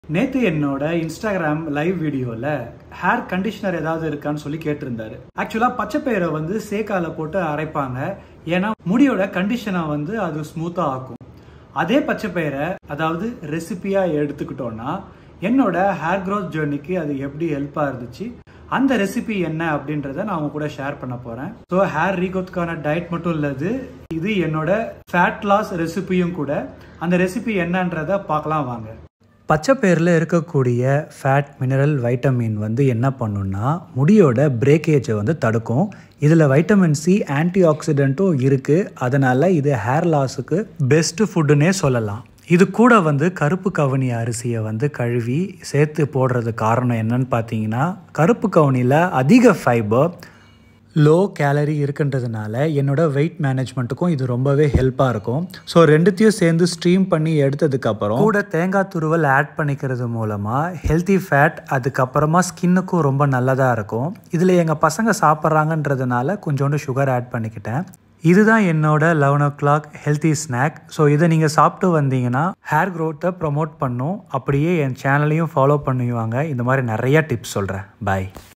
நேத்து என்னோட Instagram live வீடியோல ஹேர் கண்டிஷனர் ஏதாவது இருக்கான்னு சொல்லி கேட்டிருந்தாரு ஆக்சுவலா பச்சைப்பயிரை வந்து சேக்கால போட்டு அரைப்பாங்க ஏன்னா முடியோட கண்டிஷனை வந்து அது ஸ்மூத்தா ஆக்கும் அதே பச்சைப்பயிரை அதாவது ரெசிபியா எடுத்துக்கிட்டோம்னா என்னோட ஹேர் க்ரோத் ஜேர்னிக்கு அது எப்படி ஹெல்ப்பா இருந்துச்சு அந்த ரெசிபி என்ன அப்படின்றத நான் உங்க கூட ஷேர் பண்ண போறேன் ஸோ ஹேர் ரீகோத்துக்கான டயட் மட்டும் இல்லது இது என்னோட ஃபேட் லாஸ் ரெசிபியும் கூட அந்த ரெசிபி என்னன்றத பார்க்கலாம் வாங்க பச்சைப்பயிரில் இருக்கக்கூடிய ஃபேட் மினரல் வைட்டமின் வந்து என்ன பண்ணுன்னா முடியோட பிரேக்கேஜை வந்து தடுக்கும் இதில் வைட்டமின் சி ஆன்டி ஆக்சிடென்ட்டும் இருக்குது அதனால் இது ஹேர் லாஸுக்கு பெஸ்ட்டு ஃபுட்டுன்னே சொல்லலாம் இது கூட வந்து கருப்பு கவுனி அரிசியை வந்து கழுவி சேர்த்து போடுறது காரணம் என்னன்னு பார்த்தீங்கன்னா கருப்பு கவுனியில் அதிக ஃபைபர் லோ கேலரி இருக்குன்றதுனால என்னோட வெயிட் மேனேஜ்மெண்ட்டுக்கும் இது ரொம்பவே ஹெல்ப்பாக இருக்கும் ஸோ ரெண்டுத்தையும் சேர்ந்து ஸ்ட்ரீம் பண்ணி எடுத்ததுக்கப்புறம் கூட தேங்காய் துருவல் ஆட் பண்ணிக்கிறது மூலமாக ஹெல்த்தி ஃபேட் அதுக்கப்புறமா ஸ்கின்னுக்கும் ரொம்ப நல்லதாக இருக்கும் இதில் எங்கள் பசங்க சாப்பிட்றாங்கன்றதுனால கொஞ்சோண்டு சுகர் ஆட் பண்ணிக்கிட்டேன் இதுதான் என்னோட eleven o'clock healthy snack so இதை நீங்கள் சாப்பிட்டு வந்தீங்கன்னா ஹேர் க்ரோத்தை ப்ரொமோட் பண்ணும் அப்படியே என் சேனலையும் ஃபாலோ பண்ணுவாங்க இந்த மாதிரி நிறைய டிப்ஸ் சொல்கிறேன் பாய்